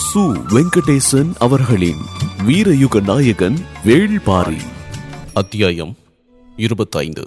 சு வெங்கடேசன் அவர்களின் வீரயுக நாயகன் வேள்பாரி அத்தியாயம் இருபத்தைந்து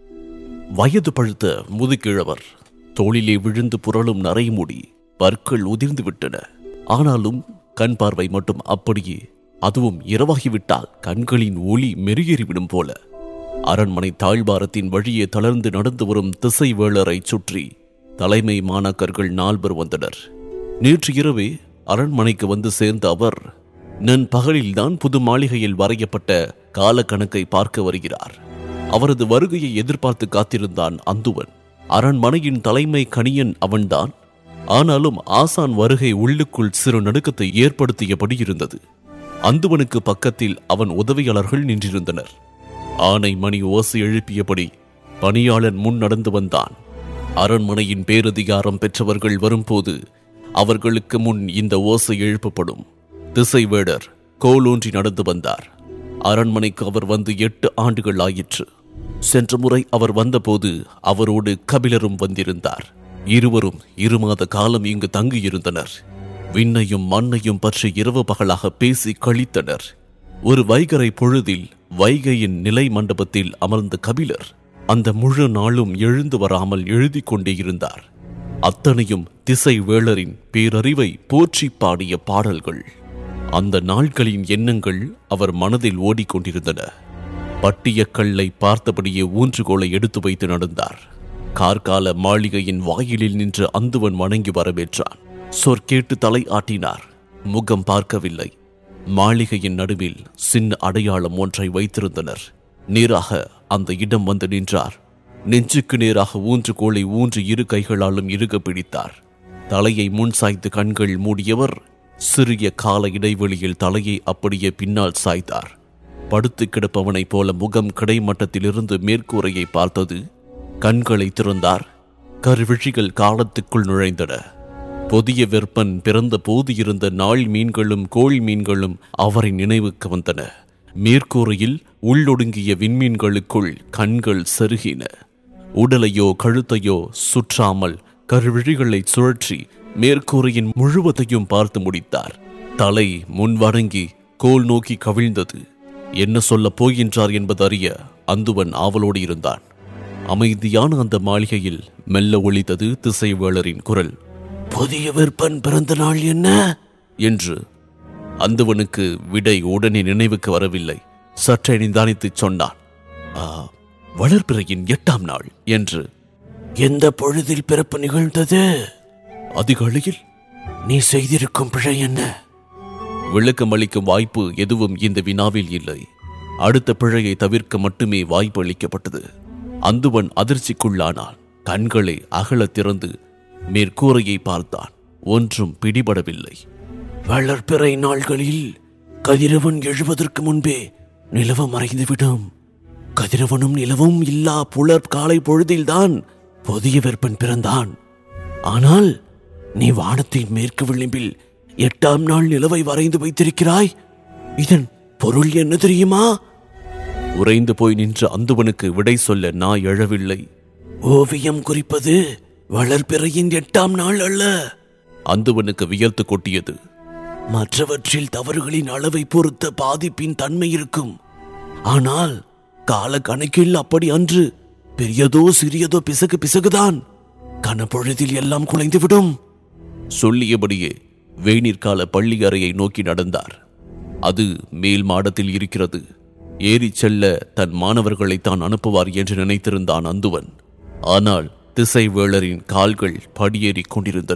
வயது பழுத்த முதுகிழவர் தோளிலே விழுந்து புரளும் நரைமுடி பற்கள் உதிர்ந்து விட்டன ஆனாலும் கண் பார்வை மட்டும் அப்படியே அதுவும் இரவாகிவிட்டால் கண்களின் ஒளி மெருகேறிவிடும் போல அரண்மனை தாழ்வாரத்தின் வழியே தளர்ந்து நடந்து வரும் திசை வேளரை சுற்றி தலைமை மாணாக்கர்கள் நால்வர் வந்தனர் நேற்று இரவே அரண்மனைக்கு வந்து சேர்ந்த அவர் நன் பகலில்தான் புது மாளிகையில் வரையப்பட்ட கால கணக்கை பார்க்க வருகிறார் அவரது வருகையை எதிர்பார்த்து காத்திருந்தான் அந்துவன் அரண்மனையின் தலைமை கணியன் அவன்தான் ஆனாலும் ஆசான் வருகை உள்ளுக்குள் சிறு நடுக்கத்தை ஏற்படுத்தியபடி இருந்தது அந்துவனுக்கு பக்கத்தில் அவன் உதவியாளர்கள் நின்றிருந்தனர் ஆனை மணி ஓசை எழுப்பியபடி பணியாளன் முன் நடந்து வந்தான் அரண்மனையின் பேரதிகாரம் பெற்றவர்கள் வரும்போது அவர்களுக்கு முன் இந்த ஓசை எழுப்பப்படும் திசைவேடர் கோலூன்றி நடந்து வந்தார் அரண்மனைக்கு அவர் வந்து எட்டு ஆண்டுகள் ஆயிற்று சென்ற முறை அவர் வந்தபோது அவரோடு கபிலரும் வந்திருந்தார் இருவரும் இரு மாத காலம் இங்கு தங்கியிருந்தனர் விண்ணையும் மண்ணையும் பற்றி இரவு பகலாக பேசி கழித்தனர் ஒரு வைகரை பொழுதில் வைகையின் நிலை மண்டபத்தில் அமர்ந்த கபிலர் அந்த முழு நாளும் எழுந்து வராமல் எழுதிக் கொண்டே இருந்தார் அத்தனையும் திசை வேளரின் பேரறிவை போற்றி பாடிய பாடல்கள் அந்த நாட்களின் எண்ணங்கள் அவர் மனதில் ஓடிக்கொண்டிருந்தன பட்டியக்கல்லை பார்த்தபடியே ஊன்றுகோலை எடுத்து வைத்து நடந்தார் கார்கால மாளிகையின் வாயிலில் நின்று அந்துவன் வணங்கி வரவேற்றான் சொற்கேட்டு தலை ஆட்டினார் முகம் பார்க்கவில்லை மாளிகையின் நடுவில் சின்ன அடையாளம் ஒன்றை வைத்திருந்தனர் நேராக அந்த இடம் வந்து நின்றார் நெஞ்சுக்கு நேராக ஊன்றுகோலை ஊன்று இரு கைகளாலும் இறுக பிடித்தார் தலையை முன் சாய்த்து கண்கள் மூடியவர் சிறிய கால இடைவெளியில் தலையை அப்படியே பின்னால் சாய்த்தார் படுத்து கிடப்பவனைப் போல முகம் கிடைமட்டத்திலிருந்து மேற்கூரையை பார்த்தது கண்களை திறந்தார் கருவிழிகள் காலத்துக்குள் நுழைந்தன புதிய வெப்பன் பிறந்த போது இருந்த நாள் மீன்களும் கோள் மீன்களும் அவரின் நினைவுக்கு வந்தன மேற்கூரையில் உள்ளொடுங்கிய விண்மீன்களுக்குள் கண்கள் செருகின உடலையோ கழுத்தையோ சுற்றாமல் கருவிழிகளை சுழற்றி மேற்கூரையின் முழுவதையும் பார்த்து முடித்தார் தலை முன்வணங்கி கோல் நோக்கி கவிழ்ந்தது என்ன சொல்லப் போகின்றார் என்பது அறிய அந்துவன் ஆவலோடு இருந்தான் அமைதியான அந்த மாளிகையில் மெல்ல ஒலித்தது திசைவேளரின் குரல் புதிய விற்பன் பிறந்த நாள் என்ன என்று அந்துவனுக்கு விடை உடனே நினைவுக்கு வரவில்லை சற்றே நிதானித்துச் சொன்னான் "ஆ, வளர்பிறையின் எட்டாம் நாள் என்று எந்த பொழுதில் பிறப்பு நிகழ்ந்தது அதிகாலையில் நீ செய்திருக்கும் பிழை என்ன விளக்கம் அளிக்கும் வாய்ப்பு எதுவும் இந்த வினாவில் இல்லை அடுத்த பிழையை தவிர்க்க மட்டுமே வாய்ப்பு அளிக்கப்பட்டது அந்துவன் அதிர்ச்சிக்குள்ளானான் கண்களை அகலத் திறந்து மேற்கூரையை பார்த்தான் ஒன்றும் பிடிபடவில்லை வளர்பிறை நாள்களில் கதிரவன் எழுவதற்கு முன்பே நிலவு மறைந்துவிடும் கதிரவனும் நிலவும் இல்லா புலர் காலை பொழுதில்தான் புதிய வெப்பன் பிறந்தான் ஆனால் நீ வானத்தின் மேற்கு விளிம்பில் எட்டாம் நாள் நிலவை வரைந்து வைத்திருக்கிறாய் இதன் பொருள் என்ன தெரியுமா உறைந்து போய் நின்ற அந்துவனுக்கு விடை சொல்ல நான் எழவில்லை ஓவியம் குறிப்பது வளர்பிறையின் எட்டாம் நாள் அல்ல அந்துவனுக்கு வியர்த்து கொட்டியது மற்றவற்றில் தவறுகளின் அளவை பொறுத்த பாதிப்பின் தன்மை இருக்கும் ஆனால் கால கணக்கில் அப்படி அன்று பெரியதோ சிறியதோ பிசகு பிசகுதான் கனப்பொழுதில் எல்லாம் குலைந்துவிடும் சொல்லியபடியே வேணிற்கால பள்ளி அறையை நோக்கி நடந்தார் அது மேல் மாடத்தில் இருக்கிறது ஏறிச் செல்ல தன் மாணவர்களை தான் அனுப்புவார் என்று நினைத்திருந்தான் அந்துவன் ஆனால் திசைவேளரின் கால்கள் படியேறிக் கொண்டிருந்தன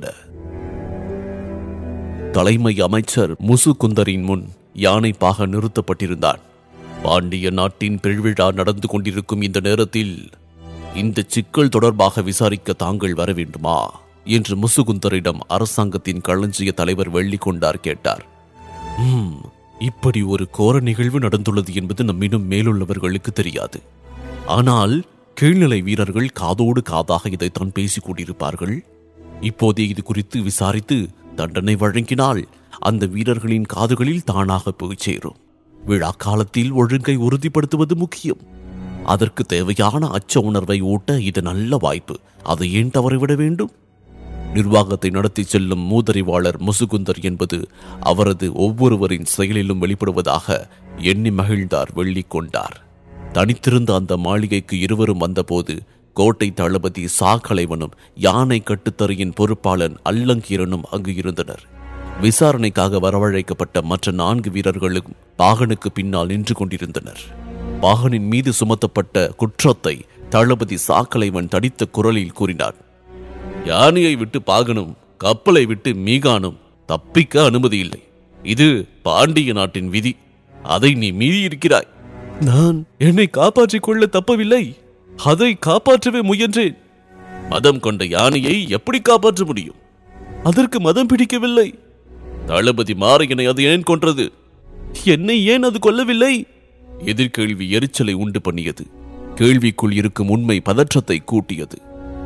தலைமை அமைச்சர் முசுகுந்தரின் முன் யானை பாக நிறுத்தப்பட்டிருந்தான் பாண்டிய நாட்டின் பெருவிழா நடந்து கொண்டிருக்கும் இந்த நேரத்தில் இந்த சிக்கல் தொடர்பாக விசாரிக்க தாங்கள் வர வேண்டுமா என்று முசுகுந்தரிடம் அரசாங்கத்தின் களஞ்சிய தலைவர் வெள்ளி கொண்டார் கேட்டார் "ம், இப்படி ஒரு கோர நிகழ்வு நடந்துள்ளது என்பது நம்மிடம் மேலுள்ளவர்களுக்கு தெரியாது ஆனால் கீழ்நிலை வீரர்கள் காதோடு காதாக இதைத்தான் பேசிக் கொண்டிருப்பார்கள் இப்போதே இது குறித்து விசாரித்து தண்டனை வழங்கினால் அந்த வீரர்களின் காதுகளில் தானாக போய் சேரும் விழா காலத்தில் ஒழுங்கை உறுதிப்படுத்துவது முக்கியம் அதற்கு தேவையான அச்ச உணர்வை ஊட்ட இது நல்ல வாய்ப்பு அதை ஏன் தவறிவிட வேண்டும் நிர்வாகத்தை நடத்தி செல்லும் மூதறிவாளர் முசுகுந்தர் என்பது அவரது ஒவ்வொருவரின் செயலிலும் வெளிப்படுவதாக எண்ணி மகிழ்ந்தார் வெள்ளிக் கொண்டார் தனித்திருந்த அந்த மாளிகைக்கு இருவரும் வந்தபோது கோட்டை தளபதி சாகலைவனும் யானை கட்டுத்தறியின் பொறுப்பாளன் அல்லங்கீரனும் அங்கு இருந்தனர் விசாரணைக்காக வரவழைக்கப்பட்ட மற்ற நான்கு வீரர்களும் பாகனுக்கு பின்னால் நின்று கொண்டிருந்தனர் பாகனின் மீது சுமத்தப்பட்ட குற்றத்தை தளபதி சாக்கலைவன் தடித்த குரலில் கூறினார் யானையை விட்டு பாகனும் கப்பலை விட்டு மீகானும் தப்பிக்க அனுமதி இல்லை இது பாண்டிய நாட்டின் விதி அதை நீ மீறியிருக்கிறாய் நான் என்னை காப்பாற்றிக் கொள்ள தப்பவில்லை அதை காப்பாற்றவே முயன்றேன் மதம் கொண்ட யானையை எப்படி காப்பாற்ற முடியும் அதற்கு மதம் பிடிக்கவில்லை தளபதி மாரையனை அது ஏன் கொன்றது என்னை ஏன் அது கொல்லவில்லை எதிர்கேள்வி எரிச்சலை உண்டு பண்ணியது கேள்விக்குள் இருக்கும் உண்மை பதற்றத்தை கூட்டியது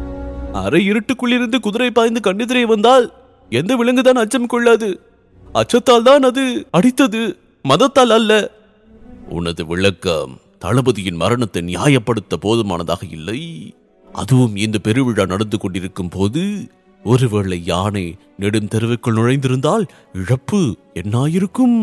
அரை இருட்டுக்குள்ளிருந்து குதிரை பாய்ந்து கண்ணெதிரே வந்தால் எந்த விலங்குதான் அச்சம் கொள்ளாது அச்சத்தால் தான் அது அடித்தது மதத்தால் அல்ல உனது விளக்கம் தளபதியின் மரணத்தை நியாயப்படுத்த போதுமானதாக இல்லை அதுவும் இந்த பெருவிழா நடந்து கொண்டிருக்கும் போது ஒருவேளை யானை நெடுந்தெருவுக்குள் நுழைந்திருந்தால் இழப்பு என்னாயிருக்கும்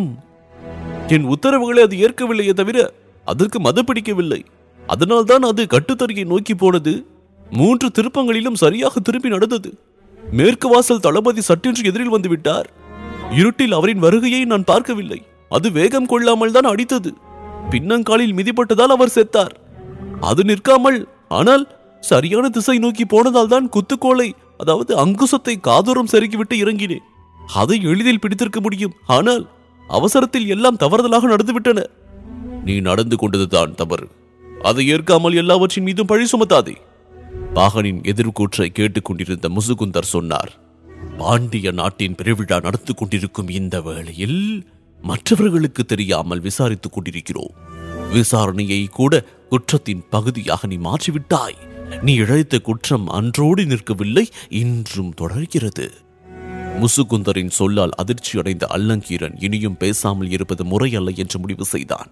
என் உத்தரவுகளை அது ஏற்கவில்லையே தவிர அதற்கு மத பிடிக்கவில்லை அதனால்தான் அது கட்டுத்தறியை நோக்கி போனது மூன்று திருப்பங்களிலும் சரியாக திரும்பி நடந்தது மேற்கு வாசல் தளபதி சட்டென்று எதிரில் வந்து விட்டார் இருட்டில் அவரின் வருகையை நான் பார்க்கவில்லை அது வேகம் கொள்ளாமல் தான் அடித்தது பின்னங்காலில் மிதிப்பட்டதால் அவர் செத்தார் அது நிற்காமல் ஆனால் சரியான திசை நோக்கி போனதால் தான் குத்துக்கோலை அதாவது அங்குசத்தை காதோரம் செருகிவிட்டு இறங்கினேன் அதை எளிதில் பிடித்திருக்க முடியும் ஆனால் அவசரத்தில் எல்லாம் தவறுதலாக நடந்துவிட்டன நீ நடந்து கொண்டதுதான் தவறு அதை ஏற்காமல் எல்லாவற்றின் மீதும் பழி சுமத்தாதே பாகனின் எதிர்கூற்றை கேட்டுக்கொண்டிருந்த முசுகுந்தர் சொன்னார் பாண்டிய நாட்டின் பெருவிழா நடந்து கொண்டிருக்கும் இந்த வேளையில் மற்றவர்களுக்கு தெரியாமல் விசாரித்துக் கொண்டிருக்கிறோம் விசாரணையை கூட குற்றத்தின் பகுதியாக நீ மாற்றிவிட்டாய் நீ இழைத்த குற்றம் அன்றோடு நிற்கவில்லை இன்றும் தொடர்கிறது முசுகுந்தரின் சொல்லால் அதிர்ச்சி அடைந்த அல்லங்கீரன் இனியும் பேசாமல் இருப்பது முறையல்ல என்று முடிவு செய்தான்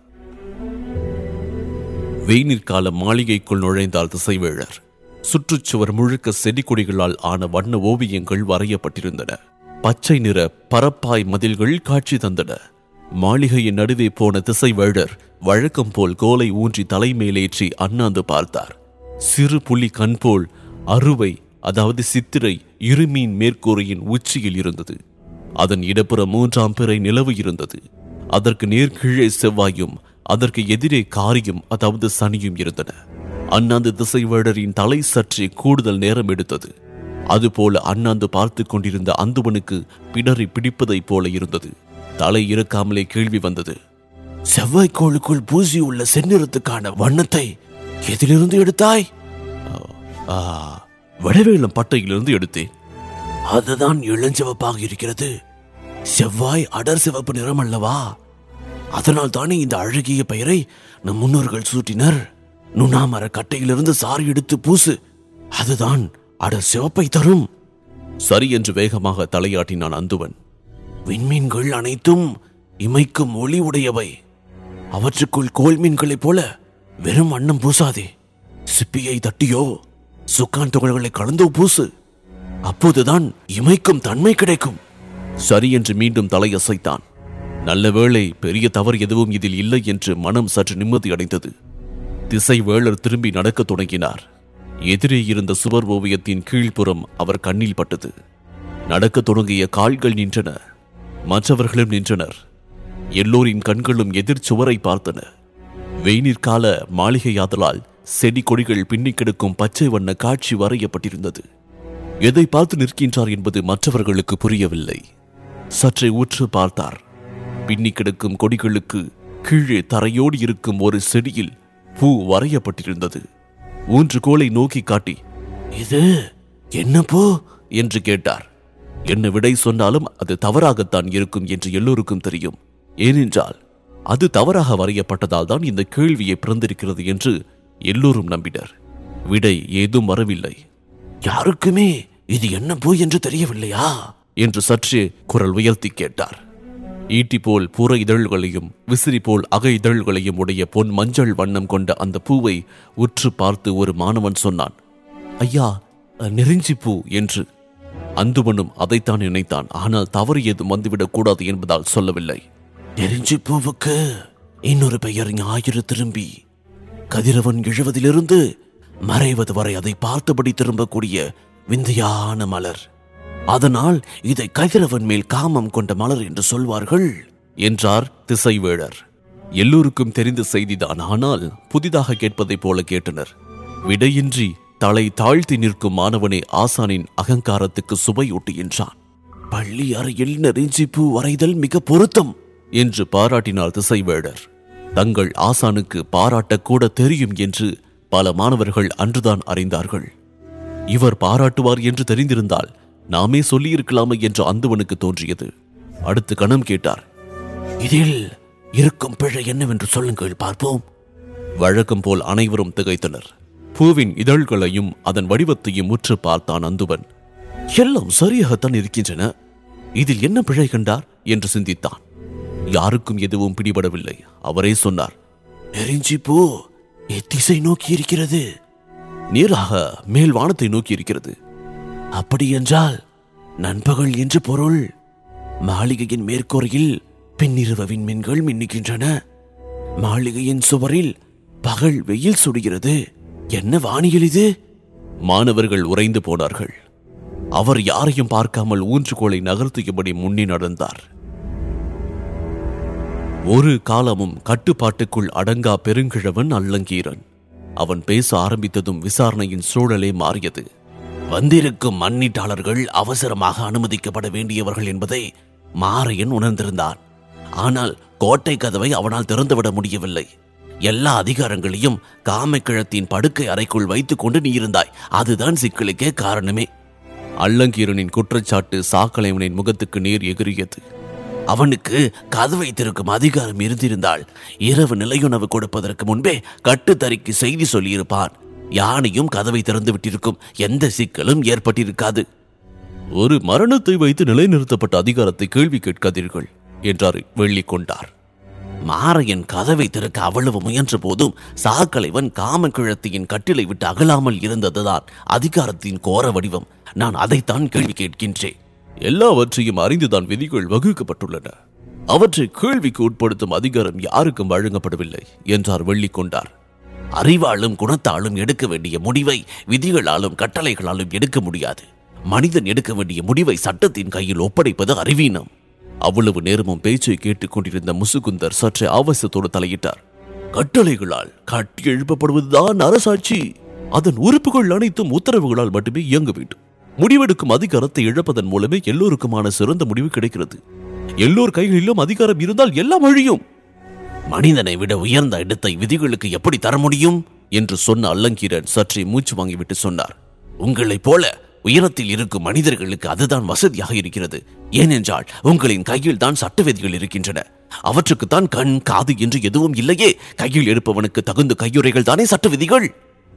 வெயினிற்கால மாளிகைக்குள் நுழைந்தால் திசைவேழர் சுற்றுச்சுவர் முழுக்க செடி கொடிகளால் ஆன வண்ண ஓவியங்கள் வரையப்பட்டிருந்தன பச்சை நிற பரப்பாய் மதில்கள் காட்சி தந்தன மாளிகையின் நடுவே போன திசைவேழர் வழக்கம் போல் கோலை ஊன்றி தலைமேலேற்றி அண்ணாந்து பார்த்தார் சிறு புலி கண் போல் அறுவை அதாவது சித்திரை இருமீன் மேற்கூரையின் உச்சியில் இருந்தது அதன் இடப்புற மூன்றாம் பிறை நிலவு இருந்தது அதற்கு நேர்கீழே செவ்வாயும் அதற்கு எதிரே காரியும் அதாவது சனியும் இருந்தன அண்ணாந்து திசைவேடரின் தலை சற்றே கூடுதல் நேரம் எடுத்தது அதுபோல அண்ணாந்து பார்த்து கொண்டிருந்த அந்துவனுக்கு பிடரி பிடிப்பதைப் போல இருந்தது தலை இருக்காமலே கேள்வி வந்தது செவ்வாய்க்கோளுக்குள் பூசியுள்ள செந்நிறத்துக்கான வண்ணத்தை எதிலிருந்து எடுத்தாய் ஆ, வடவேலம் பட்டையிலிருந்து எடுத்தேன் அதுதான் இளஞ்சிவப்பாக இருக்கிறது செவ்வாய் அடர் சிவப்பு நிறம் அல்லவா அதனால் தானே இந்த அழகிய பெயரை நம் முன்னோர்கள் சூட்டினர் நுணாமர கட்டையிலிருந்து சாறு எடுத்து பூசு அதுதான் அடர் சிவப்பை தரும் சரி என்று வேகமாக தலையாட்டினான் அந்துவன் விண்மீன்கள் அனைத்தும் இமைக்கும் ஒளி உடையவை அவற்றுக்குள் கோல் மீன்களைப் போல வெறும் வண்ணம் பூசாதே சிப்பியை தட்டியோ சுக்கான் துகள்களை கலந்தோ பூசு அப்போதுதான் இமைக்கும் தன்மை கிடைக்கும் சரி என்று மீண்டும் தலையசைத்தான் நல்ல வேளை பெரிய தவறு எதுவும் இதில் இல்லை என்று மனம் சற்று நிம்மதி அடைந்தது திசை வேளர் திரும்பி நடக்கத் தொடங்கினார் எதிரே இருந்த சுவர் ஓவியத்தின் கீழ்ப்புறம் அவர் கண்ணில் பட்டது நடக்கத் தொடங்கிய கால்கள் நின்றன மற்றவர்களும் நின்றனர் எல்லோரின் கண்களும் எதிர் சுவரை பார்த்தன வெயினிற்கால மாளிகையாதலால் செடி கொடிகள் பின்னிக் கிடக்கும் பச்சை வண்ண காட்சி வரையப்பட்டிருந்தது எதை பார்த்து நிற்கின்றார் என்பது மற்றவர்களுக்கு புரியவில்லை சற்றே உற்று பார்த்தார் பின்னி கிடக்கும் கொடிகளுக்கு கீழே தரையோடு இருக்கும் ஒரு செடியில் பூ வரையப்பட்டிருந்தது ஊன்று கோலை நோக்கி காட்டி இது என்ன பூ என்று கேட்டார் என்ன விடை சொன்னாலும் அது தவறாகத்தான் இருக்கும் என்று எல்லோருக்கும் தெரியும் ஏனென்றால் அது தவறாக வரையப்பட்டதால் தான் இந்த கேள்வியை பிறந்திருக்கிறது என்று எல்லோரும் நம்பினர் விடை ஏதும் வரவில்லை யாருக்குமே இது என்ன பூ என்று தெரியவில்லையா என்று சற்றே குரல் உயர்த்தி கேட்டார் ஈட்டி போல் புற இதழ்களையும் விசிறி போல் அக இதழ்களையும் உடைய பொன் மஞ்சள் வண்ணம் கொண்ட அந்த பூவை உற்று பார்த்து ஒரு மாணவன் சொன்னான் ஐயா நெருஞ்சி பூ என்று அந்துவனும் அதைத்தான் நினைத்தான் ஆனால் தவறு ஏதும் வந்துவிடக் கூடாது என்பதால் சொல்லவில்லை நெருஞ்சி பூவுக்கு இன்னொரு பெயர் ஞாயிறு திரும்பி கதிரவன் எழுவதிலிருந்து மறைவது வரை அதை பார்த்தபடி திரும்பக்கூடிய விந்தையான மலர் அதனால் இதை கதிரவன் மேல் காமம் கொண்ட மலர் என்று சொல்வார்கள் என்றார் திசைவேழர் எல்லோருக்கும் தெரிந்த செய்திதான் ஆனால் புதிதாக கேட்பதைப் போல கேட்டனர் விடையின்றி தலை தாழ்த்தி நிற்கும் மாணவனே ஆசானின் அகங்காரத்துக்கு சுவையூட்டு என்றான் பள்ளி அறையில் நெறிஞ்சி பூ வரைதல் மிக பொருத்தம் என்று பாராட்டினார் திசைவேழர் தங்கள் ஆசானுக்கு பாராட்டக்கூட தெரியும் என்று பல மாணவர்கள் அன்றுதான் அறிந்தார்கள் இவர் பாராட்டுவார் என்று தெரிந்திருந்தால் நாமே சொல்லியிருக்கலாமே என்று அந்துவனுக்கு தோன்றியது அடுத்து கணம் கேட்டார் இதில் இருக்கும் பிழை என்னவென்று சொல்லுங்கள் பார்ப்போம் வழக்கம் போல் அனைவரும் திகைத்தனர் பூவின் இதழ்களையும் அதன் வடிவத்தையும் உற்று பார்த்தான் அந்துவன் எல்லாம் சரியாகத்தான் இருக்கின்றன இதில் என்ன பிழை கண்டார் என்று சிந்தித்தான் யாருக்கும் எதுவும் பிடிபடவில்லை அவரே சொன்னார் நெருஞ்சி பூ எத்திசை நோக்கி இருக்கிறது நேராக மேல் வானத்தை நோக்கி இருக்கிறது அப்படி என்றால் நண்பகல் என்று பொருள் மாளிகையின் மேற்கூரையில் பின்னிரவ விண்மீன்கள் மின்னுகின்றன மாளிகையின் சுவரில் பகல் வெயில் சுடுகிறது என்ன வானியல் இது மாணவர்கள் உறைந்து போனார்கள் அவர் யாரையும் பார்க்காமல் ஊன்றுகோலை நகர்த்தியபடி முன்னே நடந்தார் ஒரு காலமும் கட்டுப்பாட்டுக்குள் அடங்கா பெருங்கிழவன் அல்லங்கீரன் அவன் பேச ஆரம்பித்ததும் விசாரணையின் சூழலே மாறியது வந்திருக்கும் மன்னீட்டாளர்கள் அவசரமாக அனுமதிக்கப்பட வேண்டியவர்கள் என்பதை மாரையன் உணர்ந்திருந்தான் ஆனால் கோட்டை கதவை அவனால் திறந்துவிட முடியவில்லை எல்லா அதிகாரங்களையும் காமக்கிழத்தின் படுக்கை அறைக்குள் வைத்துக் கொண்டு நீ இருந்தாய் அதுதான் சிக்கலுக்கே காரணமே அல்லங்கீரனின் குற்றச்சாட்டு சாக்கலைவனின் முகத்துக்கு நேர் எகிரியது அவனுக்கு கதவை திறக்கும் அதிகாரம் இருந்திருந்தால் இரவு நிலையுணவு கொடுப்பதற்கு முன்பே கட்டுத்தறிக்கு செய்தி சொல்லியிருப்பான் யானையும் கதவை திறந்து விட்டிருக்கும் எந்த சிக்கலும் ஏற்பட்டிருக்காது ஒரு மரணத்தை வைத்து நிலைநிறுத்தப்பட்ட அதிகாரத்தை கேள்வி கேட்காதீர்கள் என்றார் வெள்ளி கொண்டார் மாரையன் கதவை திறக்க அவ்வளவு முயன்ற போதும் சாக்கலைவன் காமக்கிழத்தியின் கட்டிலை விட்டு அகலாமல் இருந்ததுதான் அதிகாரத்தின் கோர வடிவம் நான் அதைத்தான் கேள்வி கேட்கின்றேன் எல்லாவற்றையும் அறிந்துதான் விதிகள் வகுக்கப்பட்டுள்ளன அவற்றை கேள்விக்கு உட்படுத்தும் அதிகாரம் யாருக்கும் வழங்கப்படவில்லை என்றார் வெள்ளி கொண்டார் அறிவாலும் குணத்தாலும் எடுக்க வேண்டிய முடிவை விதிகளாலும் கட்டளைகளாலும் எடுக்க முடியாது மனிதன் எடுக்க வேண்டிய முடிவை சட்டத்தின் கையில் ஒப்படைப்பது அறிவீனம் அவ்வளவு நேரமும் பேச்சை கேட்டுக் கொண்டிருந்த முசுகுந்தர் சற்றே ஆவேசத்தோடு தலையிட்டார் கட்டளைகளால் கட்டி எழுப்பப்படுவதுதான் அரசாட்சி அதன் உறுப்புகள் அனைத்தும் உத்தரவுகளால் மட்டுமே இயங்க வேண்டும் முடிவெடுக்கும் அதிகாரத்தை இழப்பதன் மூலமே எல்லோருக்குமான சிறந்த முடிவு கிடைக்கிறது எல்லோர் கைகளிலும் அதிகாரம் இருந்தால் எல்லாம் அழியும் மனிதனை விட உயர்ந்த இடத்தை விதிகளுக்கு எப்படி தர முடியும் என்று சொன்ன அல்லங்கீரன் சற்றே மூச்சு வாங்கிவிட்டு சொன்னார் உங்களைப் போல உயரத்தில் இருக்கும் மனிதர்களுக்கு அதுதான் வசதியாக இருக்கிறது ஏனென்றால் உங்களின் கையில் தான் சட்ட விதிகள் இருக்கின்றன அவற்றுக்குத்தான் கண் காது என்று எதுவும் இல்லையே கையில் எடுப்பவனுக்கு தகுந்த கையுறைகள் தானே சட்ட விதிகள்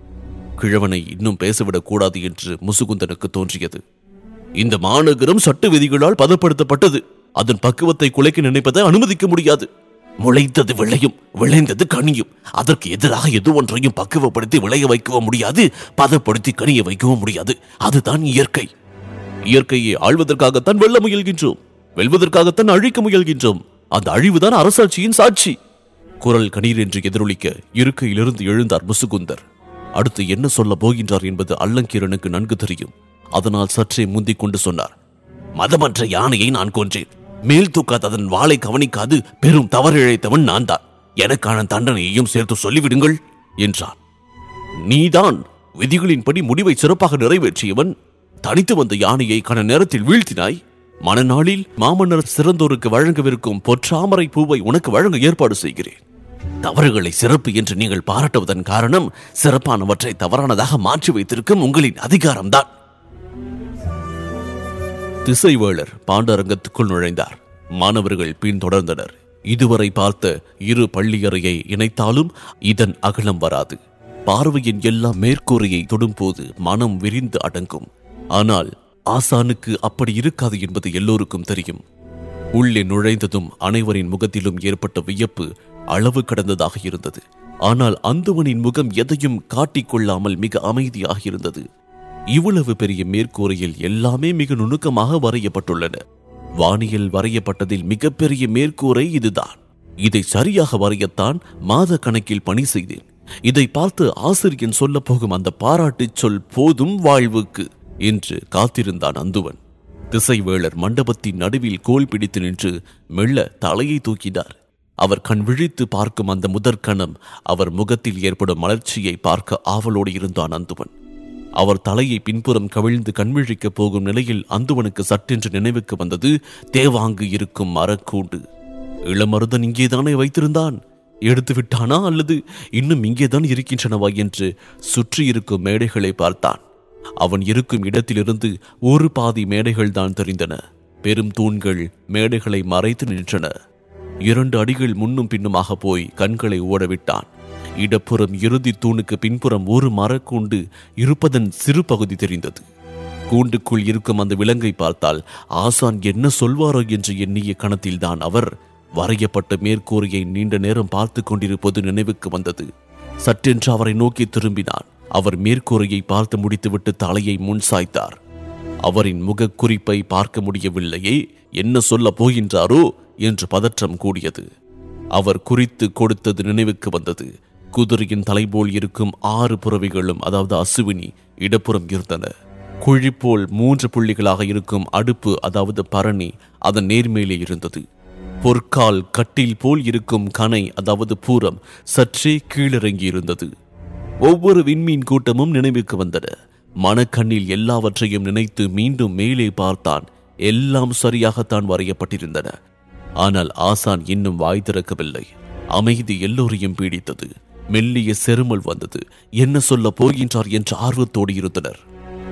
கிழவனை இன்னும் பேசவிடக் கூடாது என்று முசுகுந்தனுக்கு தோன்றியது இந்த மாநகரம் சட்ட விதிகளால் பதப்படுத்தப்பட்டது அதன் பக்குவத்தை குலைக்க நினைப்பதை அனுமதிக்க முடியாது முளைத்தது விளையும் விளைந்தது கனியும் அதற்கு எதிராக எது ஒன்றையும் பக்குவப்படுத்தி விளைய வைக்கவும் முடியாது பதப்படுத்தி கனிய வைக்கவும் முடியாது அதுதான் இயற்கை இயற்கையை ஆள்வதற்காகத்தான் வெல்ல முயல்கின்றோம் வெல்வதற்காகத்தான் அழிக்க முயல்கின்றோம் அந்த அழிவுதான் அரசாட்சியின் சாட்சி குரல் கணீர் என்று எதிரொலிக்க இருக்கையிலிருந்து எழுந்தார் முசுகுந்தர் அடுத்து என்ன சொல்ல போகின்றார் என்பது அல்லங்கீரனுக்கு நன்கு தெரியும் அதனால் சற்றே முந்திக் கொண்டு சொன்னார் மதமற்ற யானையை நான் கொன்றேன் மேல் தூக்காத அதன் வாளை கவனிக்காது பெரும் தவறு இழைத்தவன் நான் தான் எனக்கான தண்டனையையும் சேர்த்து சொல்லிவிடுங்கள் என்றான் நீதான் விதிகளின்படி முடிவை சிறப்பாக நிறைவேற்றியவன் தனித்து வந்த யானையை கன நேரத்தில் வீழ்த்தினாய் மனநாளில் மாமன்னர் சிறந்தோருக்கு வழங்கவிருக்கும் பொற்றாமரை பூவை உனக்கு வழங்க ஏற்பாடு செய்கிறேன் தவறுகளை சிறப்பு என்று நீங்கள் பாராட்டுவதன் காரணம் சிறப்பானவற்றை தவறானதாக மாற்றி வைத்திருக்கும் உங்களின் அதிகாரம்தான் திசைவேளர் பாண்டரங்கத்துக்குள் நுழைந்தார் மாணவர்கள் பின்தொடர்ந்தனர் இதுவரை பார்த்த இரு பள்ளியறையை இணைத்தாலும் இதன் அகலம் வராது பார்வையின் எல்லா மேற்கூரையை தொடும்போது மனம் விரிந்து அடங்கும் ஆனால் ஆசானுக்கு அப்படி இருக்காது என்பது எல்லோருக்கும் தெரியும் உள்ளே நுழைந்ததும் அனைவரின் முகத்திலும் ஏற்பட்ட வியப்பு அளவு கடந்ததாக இருந்தது ஆனால் அந்துவனின் முகம் எதையும் காட்டிக்கொள்ளாமல் மிக அமைதியாக இருந்தது இவ்வளவு பெரிய மேற்கூரையில் எல்லாமே மிக நுணுக்கமாக வரையப்பட்டுள்ளன வானியல் வரையப்பட்டதில் மிகப்பெரிய மேற்கூரை இதுதான் இதை சரியாக வரையத்தான் மாத கணக்கில் பணி செய்தேன் இதை பார்த்து ஆசிரியன் சொல்லப் போகும் அந்த பாராட்டுச் சொல் போதும் வாழ்வுக்கு என்று காத்திருந்தான் அந்துவன் திசைவேளர் மண்டபத்தின் நடுவில் கோல் பிடித்து நின்று மெல்ல தலையை தூக்கினார் அவர் கண் விழித்து பார்க்கும் அந்த முதற்கணம் அவர் முகத்தில் ஏற்படும் மலர்ச்சியை பார்க்க ஆவலோடு இருந்தான் அந்துவன் அவர் தலையை பின்புறம் கவிழ்ந்து கண்விழிக்கப் போகும் நிலையில் அந்துவனுக்கு சட்டென்று நினைவுக்கு வந்தது தேவாங்கு இருக்கும் மரக்கூண்டு இளமருதன் இங்கேதானே வைத்திருந்தான் எடுத்து விட்டானா அல்லது இன்னும் இங்கேதான் இருக்கின்றனவா என்று சுற்றி இருக்கும் மேடைகளை பார்த்தான் அவன் இருக்கும் இடத்திலிருந்து ஒரு பாதி மேடைகள் தான் தெரிந்தன பெரும் தூண்கள் மேடைகளை மறைத்து நின்றன இரண்டு அடிகள் முன்னும் பின்னுமாக போய் கண்களை ஓடவிட்டான் இடப்புறம் இறுதி தூணுக்கு பின்புறம் ஒரு மரக்கூண்டு இருப்பதன் சிறு பகுதி தெரிந்தது கூண்டுக்குள் இருக்கும் அந்த விலங்கை பார்த்தால் ஆசான் என்ன சொல்வாரோ என்று எண்ணிய கணத்தில்தான் அவர் வரையப்பட்ட மேற்கூரையை நீண்ட நேரம் பார்த்து கொண்டிருப்பது நினைவுக்கு வந்தது சற்றென்று அவரை நோக்கி திரும்பினான் அவர் மேற்கூரையை பார்த்து முடித்துவிட்டு தலையை முன் சாய்த்தார் அவரின் முகக் குறிப்பை பார்க்க முடியவில்லையே என்ன சொல்லப் போகின்றாரோ என்று பதற்றம் கூடியது அவர் குறித்து கொடுத்தது நினைவுக்கு வந்தது குதிரையின் தலைபோல் இருக்கும் ஆறு புறவிகளும் அதாவது அசுவினி இடப்புறம் இருந்தன குழிப்போல் மூன்று புள்ளிகளாக இருக்கும் அடுப்பு அதாவது பரணி அதன் நேர்மேலே இருந்தது பொற்கால் கட்டில் போல் இருக்கும் கனை அதாவது பூரம் சற்றே கீழிறங்கி இருந்தது ஒவ்வொரு விண்மீன் கூட்டமும் நினைவுக்கு வந்தன மனக்கண்ணில் எல்லாவற்றையும் நினைத்து மீண்டும் மேலே பார்த்தான் எல்லாம் சரியாகத்தான் வரையப்பட்டிருந்தன ஆனால் ஆசான் இன்னும் வாய் திறக்கவில்லை அமைதி எல்லோரையும் பீடித்தது மெல்லிய செருமல் வந்தது என்ன சொல்ல போகின்றார் என்ற ஆர்வத்தோடு இருந்தனர்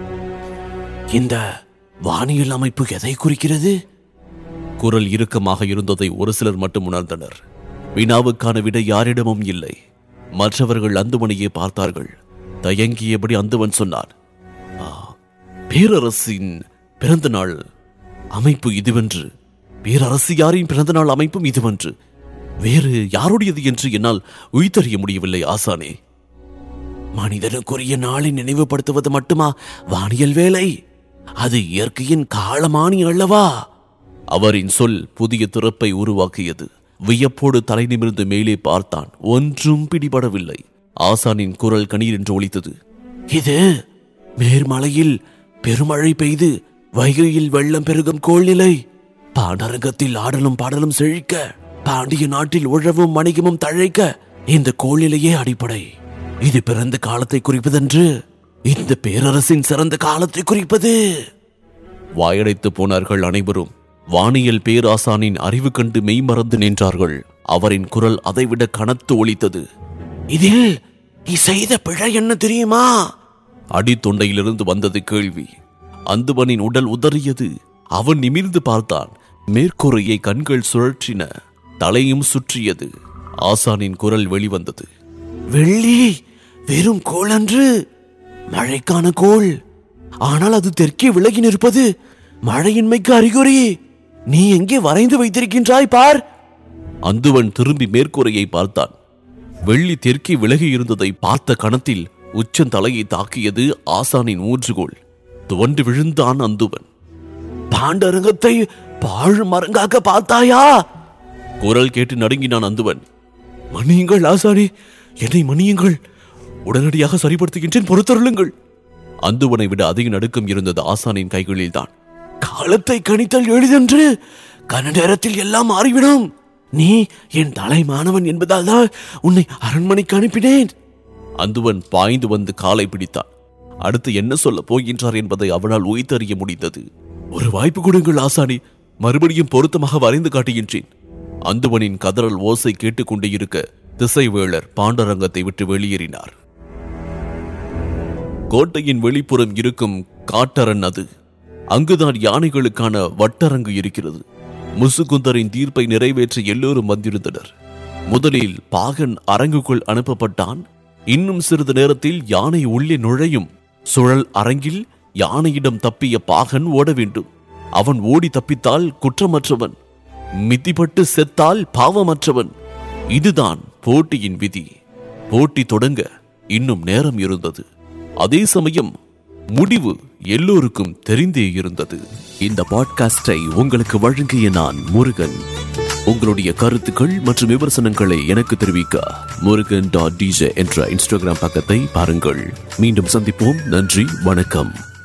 இந்த வானியல் அமைப்பு எதை குறிக்கிறது குரல் இறுக்கமாக இருந்ததை ஒரு சிலர் மட்டும் உணர்ந்தனர் வினாவுக்கான விடை யாரிடமும் இல்லை மற்றவர்கள் அந்துவனையே பார்த்தார்கள் தயங்கியபடி அந்துவன் சொன்னான் "ஆ, பேரரசின் பிறந்த நாள் அமைப்பு இதுவென்று பேரரசியாரின் பிறந்த நாள் அமைப்பும் இதுவென்று வேறு யாருடையது என்று என்னால் உய்தறிய முடியவில்லை ஆசானே மனிதனுக்குரிய நாளை நினைவுபடுத்துவது மட்டுமா வானியல் வேலை அது இயற்கையின் காலமானி அல்லவா அவரின் சொல் புதிய திறப்பை உருவாக்கியது வியப்போடு தலை நிமிர்ந்து மேலே பார்த்தான் ஒன்றும் பிடிபடவில்லை ஆசானின் குரல் கணீர் என்று ஒலித்தது இது மேர்மலையில் பெருமழை பெய்து வைகையில் வெள்ளம் பெருகும் கோள்நிலை பாண்டரங்கத்தில் ஆடலும் பாடலும் செழிக்க பாண்டிய நாட்டில் உழவும் வணிகமும் தழைக்க இந்த கோள்நிலையே அடிப்படை இது பிறந்த காலத்தை குறிப்பதென்று இந்த பேரரசின் சிறந்த காலத்தை குறிப்பது வாயடைத்து போனார்கள் அனைவரும் வானியல் பேராசானின் அறிவு கண்டு மெய்மறந்து நின்றார்கள் அவரின் குரல் அதைவிட கனத்து ஒலித்தது இதில் நீ செய்த பிழை என்ன தெரியுமா அடித்தொண்டையிலிருந்து வந்தது கேள்வி அந்துவனின் உடல் உதறியது அவன் நிமிர்ந்து பார்த்தான் மேற்கூரையை கண்கள் சுழற்றின தலையும் சுற்றியது ஆசானின் குரல் வெளிவந்தது வெள்ளி வெறும் கோள் அன்று மழைக்கான கோள் ஆனால் அது தெற்கே விலகி நிற்பது மழையின்மைக்கு அறிகுறி நீ எங்கே வரைந்து வைத்திருக்கின்றாய் பார் அந்துவன் திரும்பி மேற்கூரையை பார்த்தான் வெள்ளி தெற்கே விலகி இருந்ததை பார்த்த கணத்தில் உச்சந்தலையை தாக்கியது ஆசானின் ஊன்றுகோல் துவண்டு விழுந்தான் அந்துவன் பாண்டரங்கத்தை பாழ் மரங்காக்க பார்த்தாயா குரல் கேட்டு நடுங்கினான் அந்துவன் மன்னியுங்கள் ஆசானே என்னை மன்னியுங்கள் உடனடியாக சரிப்படுத்துகின்றேன் பொறுத்தருளுங்கள் அந்துவனை விட அதிக நடுக்கம் இருந்தது ஆசானின் கைகளில்தான் காலத்தை கணித்தல் எளிதென்று கன நேரத்தில் எல்லாம் மாறிவிடும் நீ என் தலை மாணவன் என்பதால் தான் உன்னை அரண்மனைக்கு அனுப்பினேன் அந்துவன் பாய்ந்து வந்து காலை பிடித்தான் அடுத்து என்ன சொல்ல போகின்றார் என்பதை அவனால் உய்தறிய முடிந்தது ஒரு வாய்ப்பு கொடுங்கள் ஆசானி மறுபடியும் பொருத்தமாக வரைந்து காட்டுகின்றேன் அந்துவனின் கதறல் ஓசை கேட்டுக்கொண்டே இருக்க திசைவேளர் பாண்டரங்கத்தை விட்டு வெளியேறினார் கோட்டையின் வெளிப்புறம் இருக்கும் காட்டரண் அது அங்குதான் யானைகளுக்கான வட்டரங்கு இருக்கிறது முசுகுந்தரின் தீர்ப்பை நிறைவேற்ற எல்லோரும் வந்திருந்தனர் முதலில் பாகன் அரங்குக்குள் அனுப்பப்பட்டான் இன்னும் சிறிது நேரத்தில் யானை உள்ளே நுழையும் சுழல் அரங்கில் யானையிடம் தப்பிய பாகன் ஓட வேண்டும் அவன் ஓடி தப்பித்தால் குற்றமற்றவன் மிதிப்பட்டு செத்தால் பாவமற்றவன் இதுதான் போட்டியின் விதி போட்டி தொடங்க இன்னும் நேரம் இருந்தது அதே சமயம் முடிவு எல்லோருக்கும் தெரிந்தே இருந்தது இந்த பாட்காஸ்டை உங்களுக்கு வழங்கிய நான் முருகன் உங்களுடைய கருத்துக்கள் மற்றும் விமர்சனங்களை எனக்கு தெரிவிக்க முருகன் டாட் டிஜே என்ற இன்ஸ்டாகிராம் பக்கத்தை பாருங்கள் மீண்டும் சந்திப்போம் நன்றி வணக்கம்